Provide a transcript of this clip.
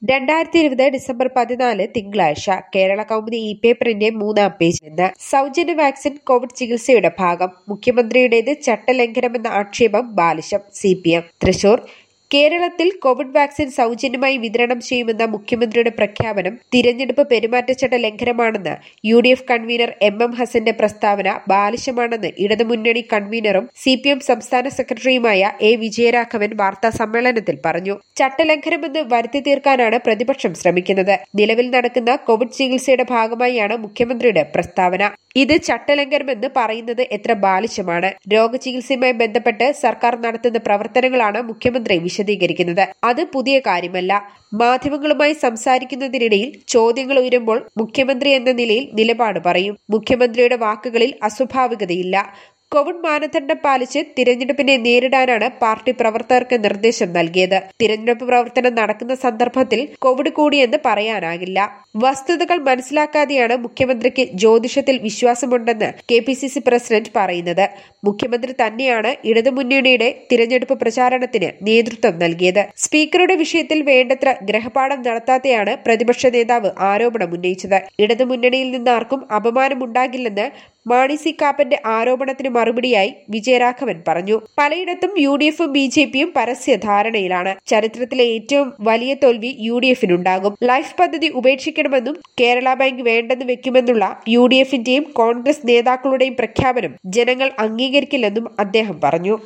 രണ്ടായിരത്തി ഇരുപത് ഡിസംബർ പതിനാല് തിങ്കളാഴ്ച കേരള കൗമുദി ഇ പേപ്പറിന്റെ മൂന്നാം പേജിൽ നിന്ന് സൗജന്യ വാക്സിൻ കോവിഡ് ചികിത്സയുടെ ഭാഗം മുഖ്യമന്ത്രിയുടേത് ചട്ടലംഘനമെന്ന ആക്ഷേപം ബാലിശം സി പി എം തൃശൂർ കേരളത്തിൽ കോവിഡ് വാക്സിൻ സൗജന്യമായി വിതരണം ചെയ്യുമെന്ന മുഖ്യമന്ത്രിയുടെ പ്രഖ്യാപനം തിരഞ്ഞെടുപ്പ് പെരുമാറ്റച്ചട്ട ലംഘനമാണെന്ന് U D F convener M M ഹസന്റെ പ്രസ്താവന ബാലിശമാണെന്ന് ഇടതുമുന്നണി കൺവീനറും സി പി എം സംസ്ഥാന സെക്രട്ടറിയുമായ എ വിജയരാഘവൻ വാർത്താ സമ്മേളനത്തിൽ പറഞ്ഞു ചട്ടലംഘനമെന്ന് വരുത്തി തീർക്കാനാണ് പ്രതിപക്ഷം ശ്രമിക്കുന്നത് നിലവിൽ നടക്കുന്ന കോവിഡ് ചികിത്സയുടെ ഭാഗമായാണ് മുഖ്യമന്ത്രിയുടെ പ്രസ്താവന ഇത് ചട്ടലംഘനമെന്ന് പറയുന്നത് എത്ര ബാലിശമാണ് രോഗചികിത്സയുമായി ബന്ധപ്പെട്ട് സർക്കാർ നടത്തുന്ന പ്രവർത്തനങ്ങളാണ് മുഖ്യമന്ത്രി വിശദീകരിക്കുന്നത് അത് പുതിയ കാര്യമല്ല മാധ്യമങ്ങളുമായി സംസാരിക്കുന്നതിനിടയിൽ ചോദ്യങ്ങൾ ഉയരുമ്പോൾ മുഖ്യമന്ത്രി എന്ന നിലയിൽ നിലപാട് പറയും മുഖ്യമന്ത്രിയുടെ വാക്കുകളിൽ അസ്വാഭാവികതയില്ല കോവിഡ് മാനദണ്ഡം പാലിച്ച് തിരഞ്ഞെടുപ്പിനെ നേരിടാനാണ് പാർട്ടി പ്രവർത്തകർക്ക് നിർദ്ദേശം നൽകിയത് തിരഞ്ഞെടുപ്പ് പ്രവർത്തനം നടക്കുന്ന സന്ദർഭത്തിൽ കോവിഡ് കൂടിയെന്ന് പറയാനാകില്ല വസ്തുതകൾ മനസ്സിലാക്കാതെയാണ് മുഖ്യമന്ത്രിക്ക് ജ്യോതിഷത്തിൽ വിശ്വാസമുണ്ടെന്ന് K P C C president പറയുന്നത് മുഖ്യമന്ത്രി തന്നെയാണ് ഇടതുമുന്നണിയുടെ തിരഞ്ഞെടുപ്പ് പ്രചാരണത്തിന് നേതൃത്വം നൽകിയത് സ്പീക്കറുടെ വിഷയത്തിൽ വേണ്ടത്ര ഗ്രഹപാഠം നടത്താതെയാണ് പ്രതിപക്ഷ നേതാവ് ആരോപണം ഉന്നയിച്ചത് ഇടതുമുന്നണിയിൽ നിന്നാർക്കും അപമാനമുണ്ടാകില്ലെന്ന് മാണി സി കാപ്പന്റെ ആരോപണത്തിന് മറുപടിയായി വിജയരാഘവൻ പറഞ്ഞു പലയിടത്തും യു ഡി എഫും ബി ജെ പിയും പരസ്യ ധാരണയിലാണ് ചരിത്രത്തിലെ ഏറ്റവും വലിയ തോൽവി യു ഡി എഫിനുണ്ടാകും ലൈഫ് പദ്ധതി ഉപേക്ഷിക്കണമെന്നും കേരള ബാങ്ക് വേണ്ടെന്ന് വെക്കുമെന്നുള്ള യു ഡി എഫിന്റെയും കോൺഗ്രസ് നേതാക്കളുടെയും പ്രഖ്യാപനം ജനങ്ങൾ അംഗീകരിക്കില്ലെന്നും അദ്ദേഹം പറഞ്ഞു